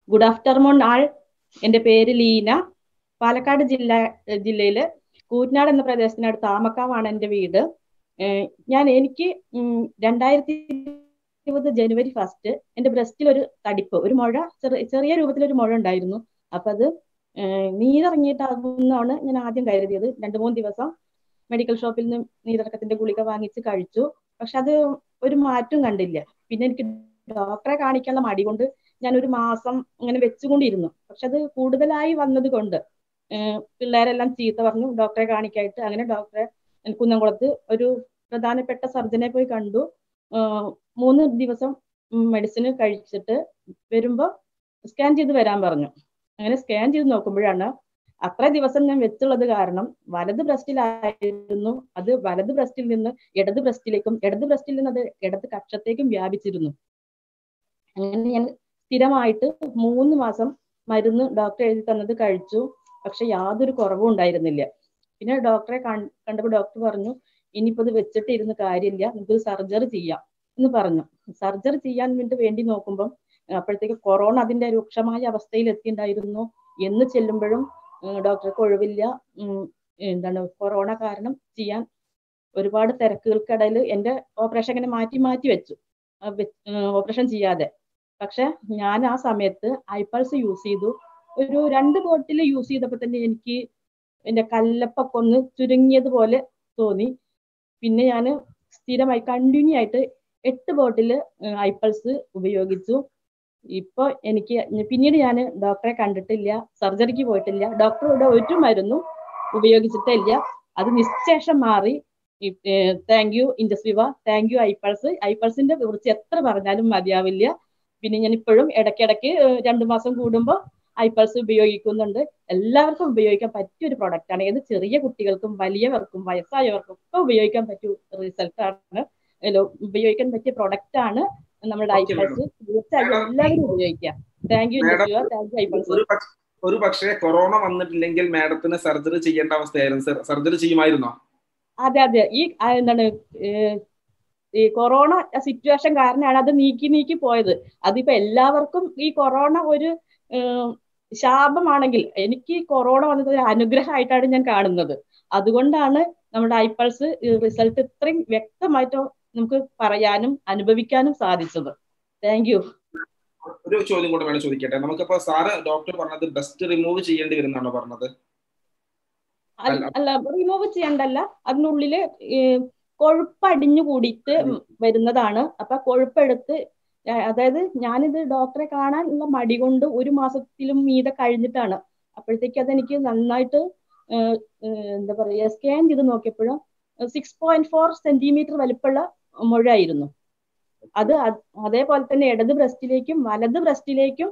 good afternoon ആൾ എൻ്റെ പേര് ലീന പാലക്കാട് ജില്ല ജില്ലയില് കൂറ്റനാട് എന്ന പ്രദേശത്തിനടുത്ത് ആമക്കാവാണ് എൻ്റെ വീട് ഏഹ് ഞാൻ എനിക്ക് ഉം രണ്ടായിരത്തി ഇരുപത് ജനുവരി ഫസ്റ്റ് എൻ്റെ ബ്രസ്റ്റിൽ ഒരു തടിപ്പ് ഒരു മുഴ ചെറിയ ചെറിയ രൂപത്തിലൊരു മുഴ ഉണ്ടായിരുന്നു അപ്പൊ അത് ഏഹ് നീരിറങ്ങിയിട്ടാകുമെന്നാണ് ഞാൻ ആദ്യം കരുതിയത് രണ്ടു മൂന്ന് ദിവസം മെഡിക്കൽ ഷോപ്പിൽ നിന്ന് നീരിറക്കത്തിന്റെ ഗുളിക വാങ്ങിച്ച് കഴിച്ചു പക്ഷെ അത് ഒരു മാറ്റം കണ്ടില്ല പിന്നെ എനിക്ക് ഡോക്ടറെ കാണിക്കാനുള്ള മടി കൊണ്ട് ഞാൻ ഒരു മാസം ഇങ്ങനെ വെച്ചുകൊണ്ടിരുന്നു പക്ഷെ അത് കൂടുതലായി വന്നത് കൊണ്ട് പിള്ളേരെല്ലാം ചീത്ത പറഞ്ഞു ഡോക്ടറെ കാണിക്കായിട്ട് അങ്ങനെ ഡോക്ടറെ കുന്നംകുളത്ത് ഒരു പ്രധാനപ്പെട്ട സർജനെ പോയി കണ്ടു മൂന്ന് ദിവസം മെഡിസിൻ കഴിച്ചിട്ട് വരുമ്പോൾ സ്കാൻ ചെയ്ത് വരാൻ പറഞ്ഞു അങ്ങനെ സ്കാൻ ചെയ്ത് നോക്കുമ്പോഴാണ് അത്ര ദിവസം ഞാൻ വെച്ചുള്ളത് കാരണം വലത് ബ്രസ്റ്റിലായിരുന്നു അത് വലത് ബ്രസ്റ്റിൽ നിന്ന് ഇടത് ബ്രസ്റ്റിലേക്കും ഇടത് ബ്രസ്റ്റിൽ നിന്ന് അത് ഇടത് കക്ഷത്തേക്കും വ്യാപിച്ചിരുന്നു അങ്ങനെ ഞാൻ സ്ഥിരമായിട്ട് മൂന്ന് മാസം മരുന്ന് ഡോക്ടർ എഴുതി തന്നത് കഴിച്ചു പക്ഷെ യാതൊരു കുറവും ഉണ്ടായിരുന്നില്ല പിന്നെ ഡോക്ടറെ കണ്ടപ്പോൾ ഡോക്ടർ പറഞ്ഞു ഇനിയിപ്പോ ഇത് വെച്ചിട്ട് ഇരുന്ന് കാര്യമില്ല നമുക്ക് സർജറി ചെയ്യാം എന്ന് പറഞ്ഞു സർജറി ചെയ്യാൻ വേണ്ടി വേണ്ടി നോക്കുമ്പം അപ്പോഴത്തേക്ക് കൊറോണ അതിന്റെ രൂക്ഷമായ അവസ്ഥയിൽ എത്തിയിട്ടുണ്ടായിരുന്നു എന്ന് ചെല്ലുമ്പോഴും ഡോക്ടർക്ക് ഒഴിവില്ല എന്താണ് കൊറോണ കാരണം ചെയ്യാൻ ഒരുപാട് തിരക്കുകൾക്കിടയിൽ എൻ്റെ ഓപ്പറേഷൻ ഇങ്ങനെ മാറ്റി മാറ്റി വെച്ചു ഓപ്പറേഷൻ ചെയ്യാതെ പക്ഷെ ഞാൻ ആ സമയത്ത് ഐപ്പൾസ് യൂസ് ചെയ്തു ഒരു രണ്ട് ബോട്ടിൽ യൂസ് ചെയ്തപ്പോൾ തന്നെ എനിക്ക് എൻ്റെ കല്ലപ്പൊക്കെ ഒന്ന് ചുരുങ്ങിയതുപോലെ തോന്നി പിന്നെ ഞാൻ സ്ഥിരമായി കണ്ടിന്യൂ ആയിട്ട് എട്ട് ബോട്ടിൽ ഐപ്പൾസ് ഉപയോഗിച്ചു ഇപ്പൊ എനിക്ക് പിന്നീട് ഞാൻ ഡോക്ടറെ കണ്ടിട്ടില്ല സർജറിക്ക് പോയിട്ടില്ല ഡോക്ടറുടെ ഒരു മരുന്നും ഉപയോഗിച്ചിട്ടില്ല അത് നിശ്ശേഷം മാറി thank you IndusViva thank you iPulse ഐപ്പൾസിന്റെ കുറിച്ച് എത്ര പറഞ്ഞാലും മതിയാവില്ല പിന്നെ ഞാൻ ഇപ്പോഴും ഇടയ്ക്കിടയ്ക്ക് രണ്ടു മാസം കൂടുമ്പോൾ ഐപ്പൾസ് ഉപയോഗിക്കുന്നുണ്ട് എല്ലാവർക്കും ഉപയോഗിക്കാൻ പറ്റിയ ഒരു പ്രൊഡക്റ്റ് ആണ് ഏത് ചെറിയ കുട്ടികൾക്കും വലിയവർക്കും വയസ്സായവർക്കും ഒക്കെ ഉപയോഗിക്കാൻ പറ്റിയ റിസൾട്ട് ആണ് ഉപയോഗിക്കാൻ പറ്റിയ പ്രൊഡക്റ്റ് ആണ് നമ്മുടെ ഐപ്പൾസ് തീർച്ചയായും എല്ലാവരും ഉപയോഗിക്കാം thank you thank you iPulse ഒരു പക്ഷേ കൊറോണ വന്നിട്ടില്ലെങ്കിൽ മാഡത്തിന് സർജറി ചെയ്യേണ്ട അവസ്ഥയായിരുന്നു സർജറി ചെയ്യുമായിരുന്നോ അതെ അതെ ഈ എന്താണ് ഈ കൊറോണ സിറ്റുവേഷൻ കാരണമാണ് അത് നീക്കി നീക്കി പോയത് അതിപ്പോ എല്ലാവർക്കും ഈ കൊറോണ ഒരു ശാപമാണെങ്കിൽ എനിക്ക് കൊറോണ വന്നത് ഒരു അനുഗ്രഹമായിട്ടാണ് ഞാൻ കാണുന്നത് അതുകൊണ്ടാണ് നമ്മുടെ ഐപ്പൾസ് റിസൾട്ട് ഇത്രയും വ്യക്തമായിട്ട് നമുക്ക് പറയാനും അനുഭവിക്കാനും സാധിച്ചത് താങ്ക് യു ഒരു ചോദ്യം കൂടെ വേണം ചോദിക്കട്ടെ നമുക്കിപ്പോ സാറ് ഡോക്ടർ പറഞ്ഞത് ബ്രസ്റ്റ് റിമൂവ് ചെയ്യേണ്ടി വരുന്നാണോ പറഞ്ഞത് അല്ല റിമൂവ് ചെയ്യണ്ടല്ല അതിനുള്ളില് കൊഴുപ്പ് അടിഞ്ഞു കൂടിയിട്ട് വരുന്നതാണ് അപ്പൊ കൊഴുപ്പെടുത്ത് അതായത് ഞാനിത് ഡോക്ടറെ കാണാനുള്ള മടി കൊണ്ട് ഒരു മാസത്തിലും മീതെ കഴിഞ്ഞിട്ടാണ് അപ്പോഴത്തേക്ക് അതെനിക്ക് നന്നായിട്ട് എന്താ പറയുക സ്കാൻ ചെയ്ത് നോക്കിയപ്പോഴും സിക്സ് പോയിന്റ് ഫോർ സെന്റിമീറ്റർ വലിപ്പമുള്ള മുഴയായിരുന്നു അത് അതേപോലെ തന്നെ ഇടത് ബ്രസ്റ്റിലേക്കും വലത് ബ്രസ്റ്റിലേക്കും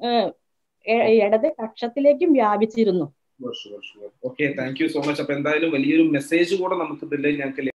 ഇടത് കക്ഷത്തിലേക്കും വ്യാപിച്ചിരുന്നു okay thank you so much അപ്പൊ എന്തായാലും വലിയൊരു മെസ്സേജ് കൂടെ നമുക്ക് ഇതിൽ ഞങ്ങൾക്ക്